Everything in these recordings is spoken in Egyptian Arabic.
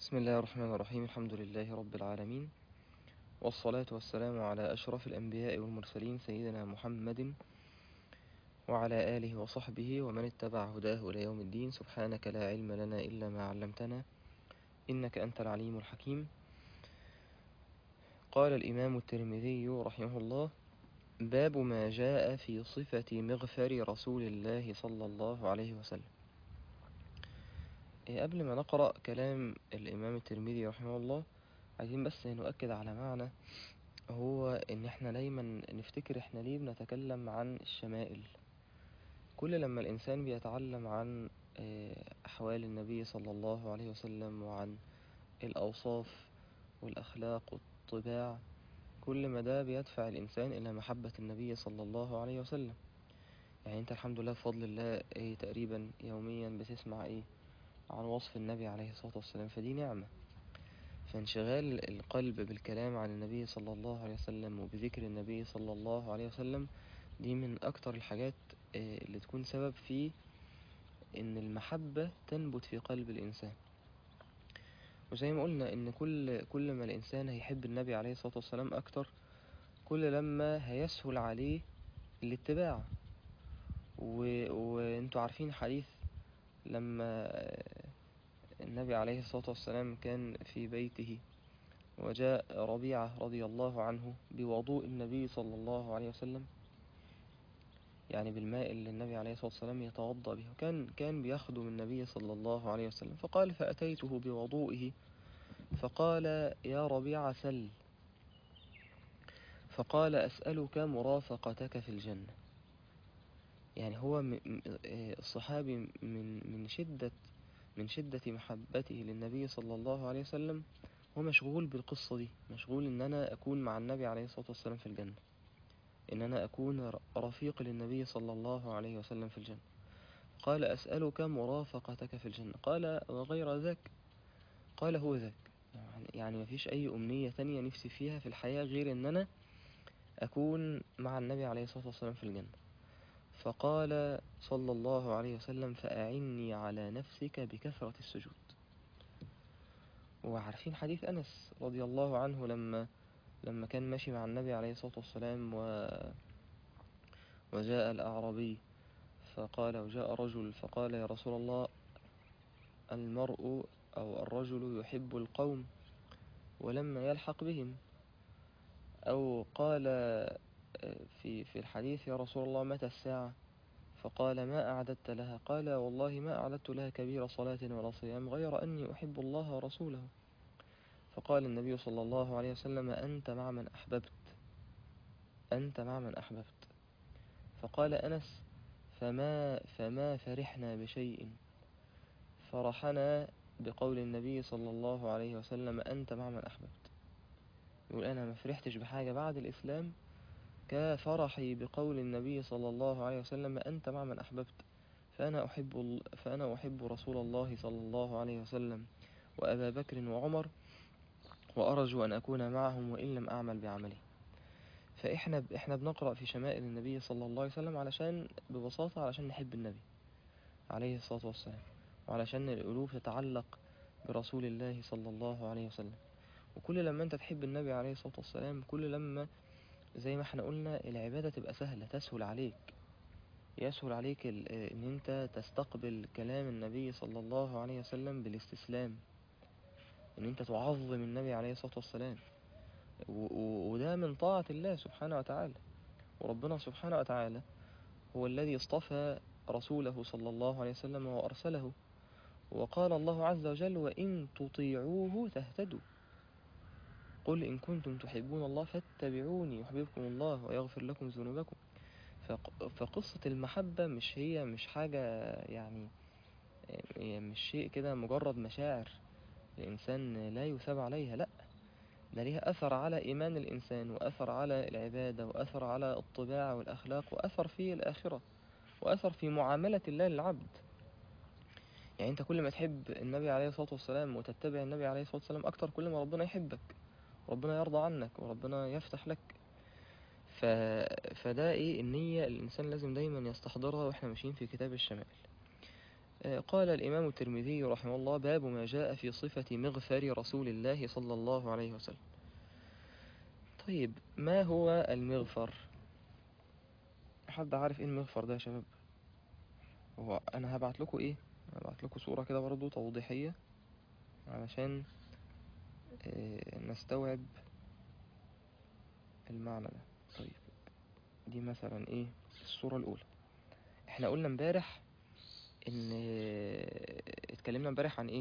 بسم الله الرحمن الرحيم الحمد لله رب العالمين والصلاة والسلام على أشرف الأنبياء والمرسلين سيدنا محمد وعلى آله وصحبه ومن اتبع هداه إلى يوم الدين سبحانك لا علم لنا إلا ما علمتنا إنك أنت العليم الحكيم قال الإمام الترمذي رحمه الله باب ما جاء في صفة مغفر رسول الله صلى الله عليه وسلم إيه، قبل ما نقرأ كلام الإمام الترمذي رحمه الله عايزين بس نؤكد على معنى هو إن إحنا دايما نفتكر إحنا ليه بنتكلم عن الشمائل كل لما الإنسان بيتعلم عن آه، أحوال النبي صلى الله عليه وسلم وعن الأوصاف والأخلاق والطباع كل ما ده بيدفع الإنسان إلى محبة النبي صلى الله عليه وسلم يعني أنت الحمد لله بفضل الله إيه تقريبا يوميا بتسمع إيه عن وصف النبي عليه الصلاة والسلام فدي نعمة فانشغال القلب بالكلام عن النبي صلى الله عليه وسلم وبذكر النبي صلى الله عليه وسلم دي من أكتر الحاجات آه، اللي تكون سبب في إن المحبة تنبت في قلب الإنسان وزي ما قلنا إن كل كل ما الإنسان هيحب النبي عليه الصلاة والسلام أكتر كل لما هيسهل عليه الاتباع و... وانتوا عارفين حديث لما النبي عليه الصلاة والسلام كان في بيته وجاء ربيعة رضي الله عنه بوضوء النبي صلى الله عليه وسلم يعني بالماء اللي النبي عليه الصلاة والسلام يتوضأ به وكان كان بيخدم النبي صلى الله عليه وسلم فقال فأتيته بوضوئه فقال يا ربيعة سل فقال أسألك مرافقتك في الجنة يعني هو م- م- آه، الصحابي من من شدة من شدة محبته للنبي صلى الله عليه وسلم هو مشغول بالقصة دي مشغول إن أنا أكون مع النبي عليه الصلاة والسلام في الجنة إن أنا أكون ر- رفيق للنبي صلى الله عليه وسلم في الجنة قال أسألك مرافقتك في الجنة قال وغير ذاك قال هو ذاك يعني- يعني مفيش أي أمنية تانية نفسي فيها في الحياة غير إن أنا أكون مع النبي عليه الصلاة والسلام في الجنة فقال صلى الله عليه وسلم فأعني على نفسك بكثرة السجود وعارفين حديث أنس رضي الله عنه لما لما كان ماشي مع النبي عليه الصلاة والسلام و وجاء الأعرابي فقال وجاء رجل فقال يا رسول الله المرء أو الرجل يحب القوم ولما يلحق بهم أو قال في في الحديث يا رسول الله متى الساعة فقال ما أعددت لها قال والله ما أعددت لها كبير صلاة ولا صيام غير أني أحب الله ورسوله فقال النبي صلى الله عليه وسلم أنت مع من أحببت أنت مع من أحببت فقال أنس فما فما فرحنا بشيء فرحنا بقول النبي صلى الله عليه وسلم أنت مع من أحببت يقول أنا ما فرحتش بحاجة بعد الإسلام كفرحي بقول النبي صلى الله عليه وسلم أنت مع من أحببت فأنا أحب ال- فأنا أحب رسول الله صلى الله عليه وسلم وأبا بكر وعمر وأرجو أن أكون معهم وإن لم أعمل بعمله فإحنا إحنا بنقرأ في شمائل النبي صلى الله عليه وسلم علشان ببساطة علشان نحب النبي عليه الصلاة والسلام وعلشان القلوب تتعلق برسول الله صلى الله عليه وسلم وكل لما أنت تحب النبي عليه الصلاة والسلام كل لما زي ما احنا قلنا العبادة تبقى سهلة تسهل عليك يسهل عليك ال- ان انت تستقبل كلام النبي صلى الله عليه وسلم بالاستسلام ان انت تعظم النبي عليه الصلاة والسلام و- و- وده من طاعة الله سبحانه وتعالى وربنا سبحانه وتعالى هو الذي اصطفى رسوله صلى الله عليه وسلم وأرسله وقال الله عز وجل وإن تطيعوه تهتدوا قل إن كنتم تحبون الله فاتبعوني يحببكم الله ويغفر لكم ذنوبكم فق- فقصة المحبة مش هي مش حاجة يعني هي مش شيء كده مجرد مشاعر الإنسان لا يثاب عليها لأ ده ليها أثر على إيمان الإنسان وأثر على العبادة وأثر على الطباع والأخلاق وأثر في الآخرة وأثر في معاملة الله للعبد يعني أنت كل ما تحب النبي عليه الصلاة والسلام وتتبع النبي عليه الصلاة والسلام أكتر كل ما ربنا يحبك ربنا يرضى عنك وربنا يفتح لك ف... فده ايه النية اللي الإنسان لازم دايما يستحضرها واحنا ماشيين في كتاب الشمائل آه، قال الإمام الترمذي رحمه الله باب ما جاء في صفة مغفر رسول الله صلى الله عليه وسلم طيب ما هو المغفر حد عارف ايه المغفر ده يا شباب هو انا هبعت لكم ايه هبعت لكم صورة كده برضو توضيحية علشان آه، نستوعب المعنى ده طيب دي مثلا ايه الصورة الاولى احنا قلنا امبارح ان آه، اتكلمنا امبارح عن ايه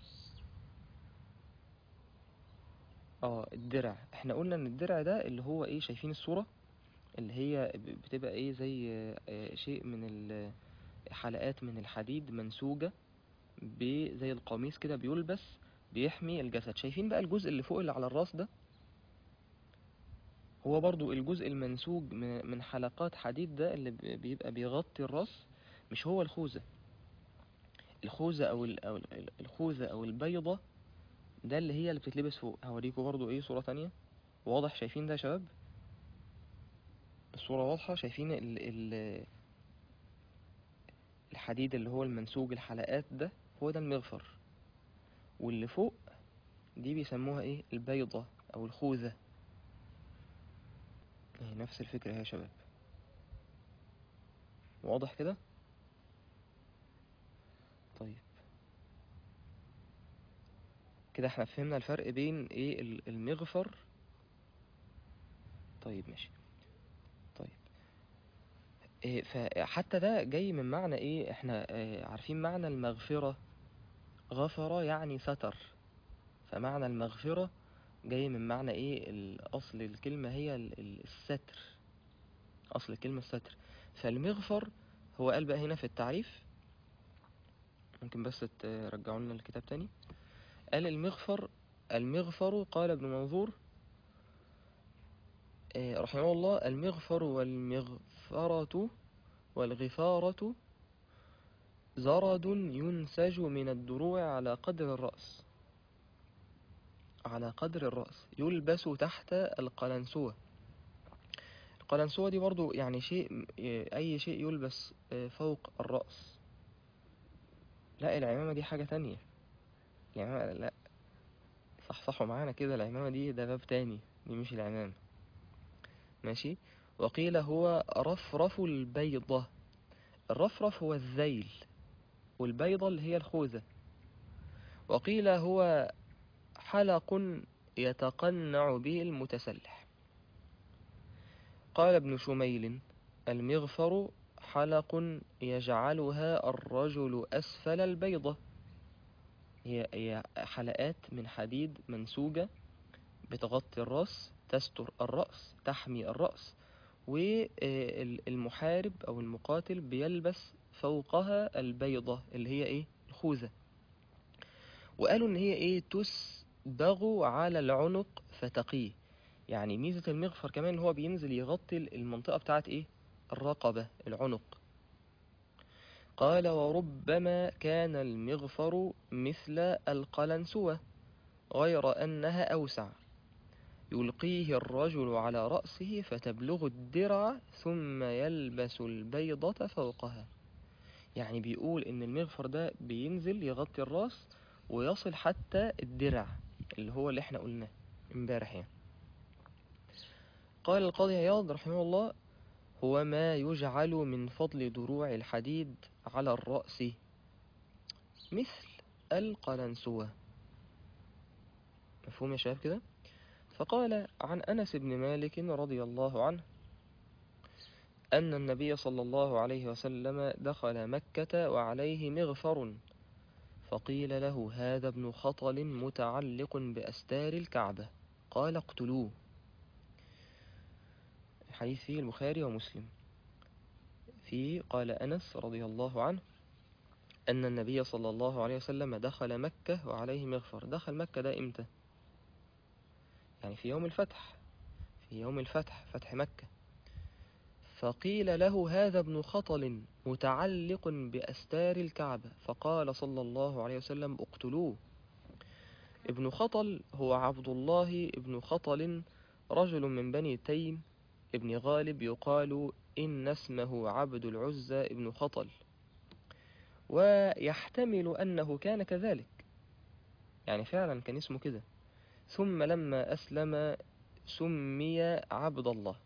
اه الدرع احنا قلنا ان الدرع ده اللي هو ايه شايفين الصورة اللي هي ب- بتبقى ايه زي آه، شيء من ال- حلقات من الحديد منسوجة ب- زي القميص كده بيلبس بيحمي الجسد شايفين بقى الجزء اللي فوق اللي على الراس ده هو برضو الجزء المنسوج من من حلقات حديد ده اللي ب- بيبقى بيغطي الراس مش هو الخوذة الخوذة او ال- أو ال- الخوذة او البيضة ده اللي هي اللي بتتلبس فوق هوريكم برضو ايه صورة تانية واضح شايفين ده يا شباب الصورة واضحة شايفين ال ال الحديد اللي هو المنسوج الحلقات ده هو ده المغفر واللي فوق دي بيسموها ايه البيضة او الخوذة اهي نفس الفكرة يا شباب واضح كده طيب كده احنا فهمنا الفرق بين ايه ال- المغفر طيب ماشي طيب إيه فحتى ده جاي من معنى ايه احنا اه عارفين معنى المغفرة غفر يعني ستر فمعنى المغفرة جاي من معنى ايه الاصل الكلمة هي ال- ال- الستر اصل الكلمة الستر فالمغفر هو قال بقى هنا في التعريف ممكن بس ترجعوا لنا الكتاب تاني قال المغفر المغفر قال ابن منظور آه، رحمه الله المغفر والمغفرة والغفارة زرد ينسج من الدروع على قدر الرأس على قدر الرأس يلبس تحت القلنسوة القلنسوة دي برضو يعني شيء أي شيء يلبس آه، فوق الرأس لا العمامة دي حاجة تانية العمامة لا صحصحوا معانا كده العمامة دي ده باب تاني دي مش العمامة ماشي وقيل هو رفرف البيضة الرفرف هو الذيل والبيضة اللي هي الخوذة وقيل هو حلق يتقنع به المتسلح قال ابن شميل المغفر حلق يجعلها الرجل أسفل البيضة هي هي حلقات من حديد منسوجة بتغطي الرأس تستر الرأس تحمي الرأس والمحارب أو المقاتل بيلبس فوقها البيضة اللي هي إيه الخوذة وقالوا إن هي إيه تسبغ على العنق فتقيه يعني ميزة المغفر كمان إن هو بينزل يغطي المنطقة بتاعت إيه الرقبة العنق قال وربما كان المغفر مثل القلنسوة غير أنها أوسع يلقيه الرجل على رأسه فتبلغ الدرع ثم يلبس البيضة فوقها يعني بيقول إن المغفر ده بينزل يغطي الراس ويصل حتى الدرع اللي هو اللي احنا قلناه امبارح يعني قال القاضي عياض رحمه الله هو ما يجعل من فضل دروع الحديد على الرأس مثل القلنسوة مفهوم يا شباب كده فقال عن أنس بن مالك رضي الله عنه أن النبي صلى الله عليه وسلم دخل مكة وعليه مغفر فقيل له هذا ابن خطل متعلق بأستار الكعبة قال اقتلوه الحديث فيه البخاري ومسلم فيه قال أنس رضي الله عنه أن النبي صلى الله عليه وسلم دخل مكة وعليه مغفر دخل مكة ده إمتى يعني في يوم الفتح في يوم الفتح فتح مكة فقيل له هذا ابن خطل متعلق بأستار الكعبة فقال صلى الله عليه وسلم اقتلوه ابن خطل هو عبد الله ابن خطل رجل من بني تيم ابن غالب يقال إن اسمه عبد العزى ابن خطل ويحتمل أنه كان كذلك يعني فعلا كان اسمه كده ثم لما أسلم سمي عبد الله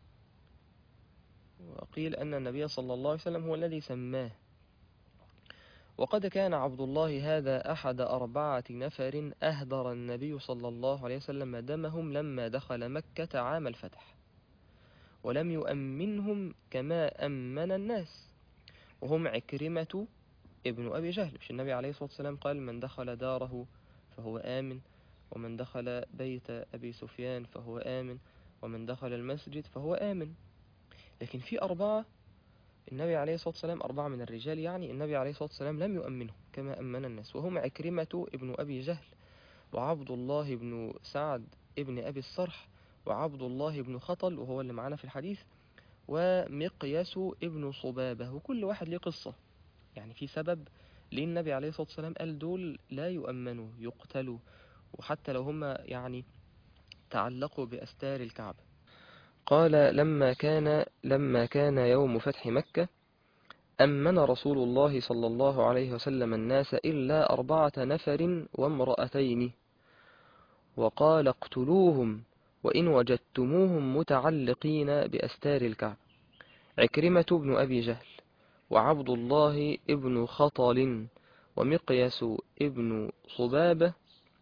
وقيل أن النبي صلى الله عليه وسلم هو الذي سماه وقد كان عبد الله هذا أحد أربعة نفر أهدر النبي صلى الله عليه وسلم دمهم لما دخل مكة عام الفتح ولم يؤمنهم كما أمن الناس وهم عكرمة ابن أبي جهل مش النبي عليه الصلاة والسلام قال من دخل داره فهو آمن ومن دخل بيت أبي سفيان فهو آمن ومن دخل المسجد فهو آمن لكن في أربعة النبي عليه الصلاة والسلام أربعة من الرجال يعني النبي عليه الصلاة والسلام لم يؤمنهم كما أمن الناس وهم عكرمة ابن أبي جهل وعبد الله بن سعد ابن أبي الصرح وعبد الله بن خطل وهو اللي معانا في الحديث ومقياس ابن صبابة وكل واحد ليه قصة يعني في سبب ليه النبي عليه الصلاة والسلام قال دول لا يؤمنوا يقتلوا وحتى لو هم يعني تعلقوا بأستار الكعبة قال لما كان لما كان يوم فتح مكة أمن رسول الله صلى الله عليه وسلم الناس إلا أربعة نفر وامرأتين وقال اقتلوهم وإن وجدتموهم متعلقين بأستار الكعبة عكرمة بن أبي جهل وعبد الله ابن خطل ومقياس ابن صبابة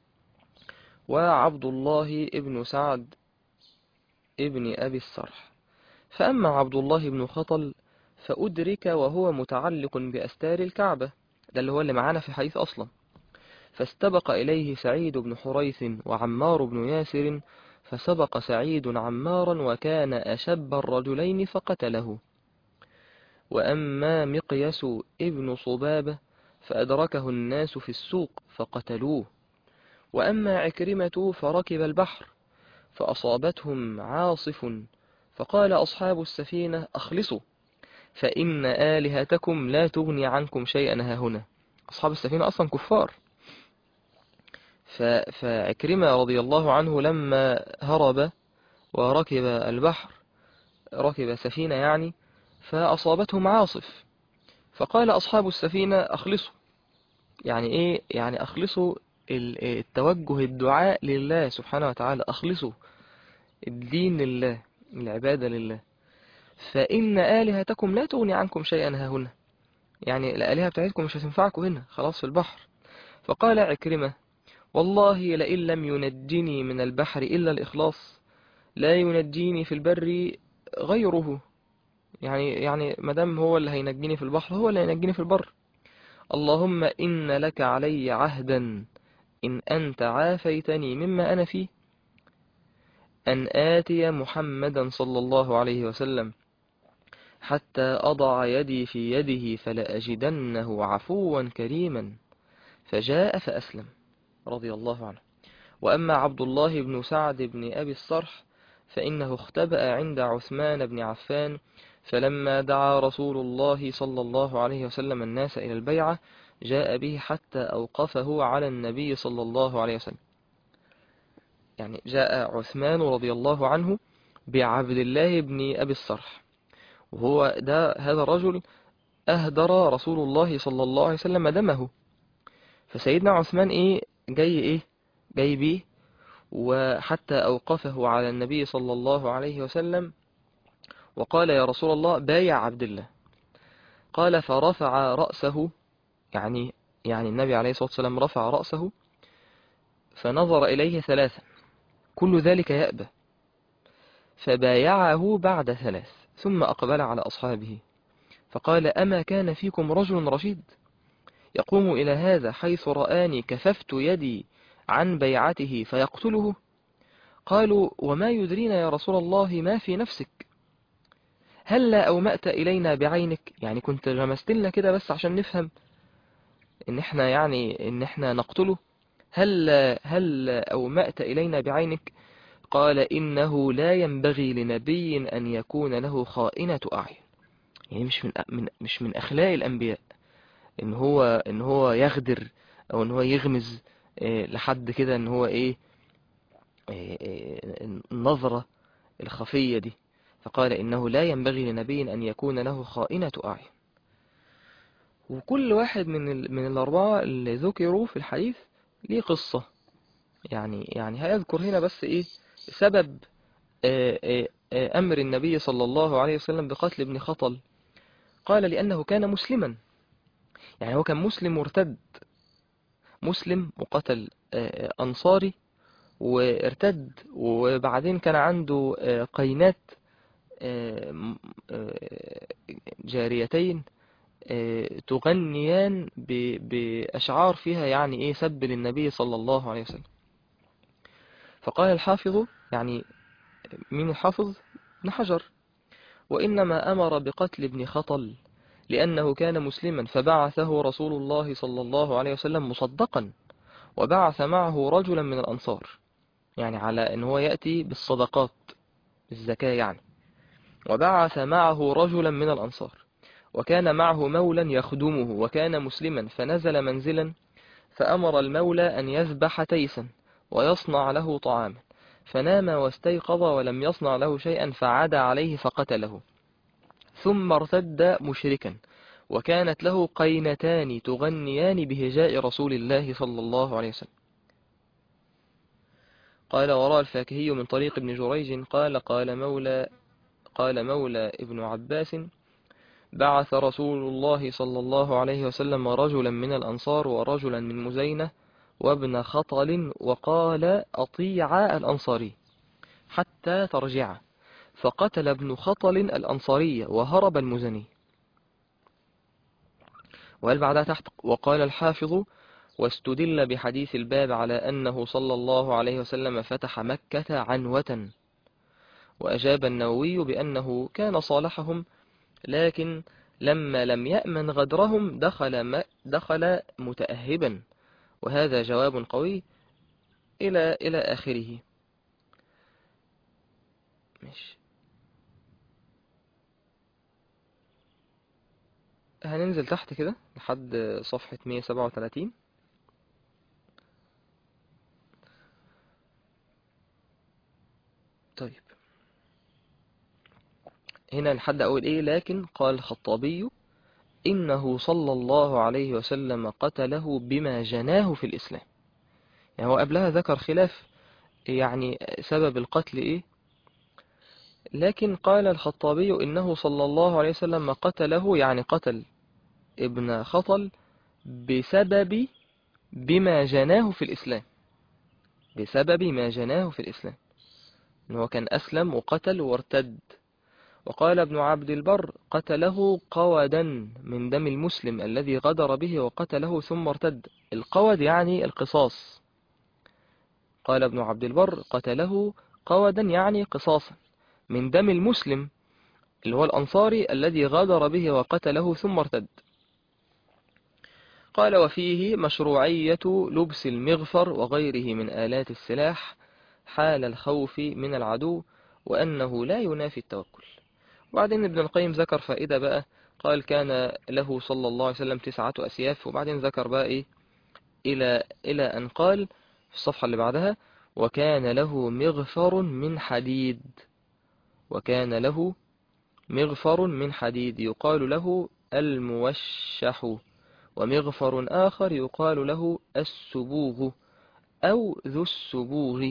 وعبد الله ابن سعد ابن أبي السرح فأما عبد الله بن خطل فأدرك وهو متعلق بأستار الكعبة ده اللي هو اللي معانا في حديث أصلا فاستبق إليه سعيد بن حريث وعمار بن ياسر فسبق سعيد عمارا وكان أشب الرجلين فقتله وأما مقيس ابن صبابة فأدركه الناس في السوق فقتلوه وأما عكرمة فركب البحر فأصابتهم عاصف فقال أصحاب السفينة أخلصوا فإن آلهتكم لا تغني عنكم شيئا ها هنا أصحاب السفينة أصلا كفار فعكرمة رضي الله عنه لما هرب وركب البحر ركب سفينة يعني فأصابتهم عاصف فقال أصحاب السفينة أخلصوا يعني إيه يعني أخلصوا التوجه الدعاء لله سبحانه وتعالى أخلصوا الدين لله العبادة لله فإن آلهتكم لا تغني عنكم شيئا ها هنا يعني الآلهة بتاعتكم مش هتنفعكم هنا خلاص في البحر فقال عكرمة والله لئن لم ينجني من البحر إلا الإخلاص لا ينجيني في البر غيره يعني يعني مدام هو اللي هينجيني في البحر هو اللي هينجيني في البر اللهم إن لك علي عهدا إن أنت عافيتني مما أنا فيه أن آتي محمدا صلى الله عليه وسلم حتى أضع يدي في يده فلأجدنه عفوا كريما فجاء فأسلم رضي الله عنه وأما عبد الله بن سعد بن أبي الصرح فإنه اختبأ عند عثمان بن عفان فلما دعا رسول الله صلى الله عليه وسلم الناس إلى البيعة جاء به حتى أوقفه على النبي صلى الله عليه وسلم يعني جاء عثمان رضي الله عنه بعبد الله بن أبي الصرح وهو ده هذا الرجل أهدر رسول الله صلى الله عليه وسلم دمه فسيدنا عثمان إيه جاي إيه جاي بيه وحتى أوقفه على النبي صلى الله عليه وسلم وقال يا رسول الله بايع عبد الله قال فرفع رأسه يعني يعني النبي عليه الصلاة والسلام رفع رأسه فنظر إليه ثلاثا كل ذلك يأبى فبايعه بعد ثلاث ثم أقبل على أصحابه فقال أما كان فيكم رجل رشيد يقوم إلى هذا حيث رآني كففت يدي عن بيعته فيقتله قالوا وما يدرينا يا رسول الله ما في نفسك هل لا أومأت إلينا بعينك يعني كنت غمست لنا كده بس عشان نفهم إن إحنا يعني إن إحنا نقتله هل هل أومأت إلينا بعينك قال إنه لا ينبغي لنبي أن يكون له خائنة أعين يعني مش من من مش من أخلاق الأنبياء إن هو إن هو يغدر أو إن هو يغمز لحد كده إن هو إيه النظرة الخفية دي فقال إنه لا ينبغي لنبي أن يكون له خائنة أعين وكل واحد من ال... من الأربعة اللي ذكروا في الحديث ليه قصة يعني يعني هيذكر هنا بس إيه سبب آه، آه، آه، أمر النبي صلى الله عليه وسلم بقتل ابن خطل قال لأنه كان مسلما يعني هو كان مسلم مرتد مسلم وقتل آه، أنصاري وارتد وبعدين كان عنده آه، قينات آه، م- آه، جاريتين آه، تغنيان ب- بأشعار فيها يعني إيه سب للنبي صلى الله عليه وسلم فقال الحافظ يعني مين الحافظ ابن حجر وإنما أمر بقتل ابن خطل لأنه كان مسلما فبعثه رسول الله صلى الله عليه وسلم مصدقا وبعث معه رجلا من الأنصار يعني على أن هو يأتي بالصدقات الزكاة يعني وبعث معه رجلا من الأنصار وكان معه مولى يخدمه وكان مسلما فنزل منزلا فأمر المولى أن يذبح تيسا ويصنع له طعاما فنام واستيقظ ولم يصنع له شيئا فعاد عليه فقتله ثم ارتد مشركا وكانت له قينتان تغنيان بهجاء رسول الله صلى الله عليه وسلم قال وراء الفاكهي من طريق ابن جريج قال قال مولى قال مولى ابن عباس بعث رسول الله صلى الله عليه وسلم رجلا من الأنصار ورجلا من مزينة وابن خطل وقال أطيع الأنصاري حتى ترجع فقتل ابن خطل الأنصاري وهرب المزني وقال بعدها تحت وقال الحافظ واستدل بحديث الباب على أنه صلى الله عليه وسلم فتح مكة عنوة وأجاب النووي بأنه كان صالحهم لكن لما لم يأمن غدرهم دخل م- دخل متأهبا وهذا جواب قوي إلى إلى آخره ماشي هننزل تحت كده لحد صفحة 137 طيب هنا لحد أول إيه لكن قال الخطابي إنه صلى الله عليه وسلم قتله بما جناه في الإسلام يعني هو قبلها ذكر خلاف يعني سبب القتل إيه لكن قال الخطابي إنه صلى الله عليه وسلم قتله يعني قتل ابن خطل بسبب بما جناه في الإسلام بسبب ما جناه في الإسلام إن هو كان أسلم وقتل وارتد وقال ابن عبد البر قتله قودا من دم المسلم الذي غدر به وقتله ثم ارتد القود يعني القصاص قال ابن عبد البر قتله قودا يعني قصاصا من دم المسلم اللي هو الأنصاري الذي غدر به وقتله ثم ارتد قال وفيه مشروعية لبس المغفر وغيره من آلات السلاح حال الخوف من العدو وأنه لا ينافي التوكل وبعدين ابن القيم ذكر فائدة بقى قال كان له صلى الله عليه وسلم تسعة أسياف وبعدين ذكر بقى إيه إلى إلى أن قال في الصفحة اللي بعدها وكان له مغفر من حديد وكان له مغفر من حديد يقال له الموشح ومغفر آخر يقال له السبوغ أو ذو السبوغ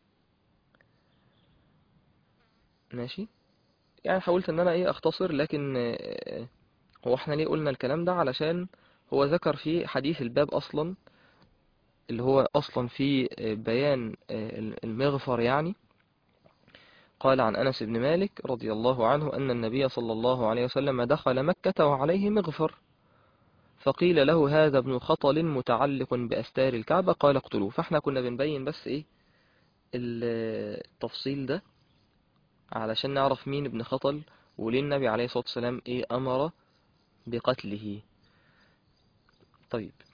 ماشي يعني حاولت ان انا ايه اختصر لكن آه، هو احنا ليه قلنا الكلام ده علشان هو ذكر في حديث الباب اصلا اللي هو اصلا في آه، بيان آه، المغفر يعني قال عن انس بن مالك رضي الله عنه ان النبي صلى الله عليه وسلم دخل مكة وعليه مغفر فقيل له هذا ابن خطل متعلق باستار الكعبة قال اقتلوه فاحنا كنا بنبين بس ايه التفصيل ده علشان نعرف مين ابن خطل وليه النبي عليه الصلاة والسلام ايه امر بقتله طيب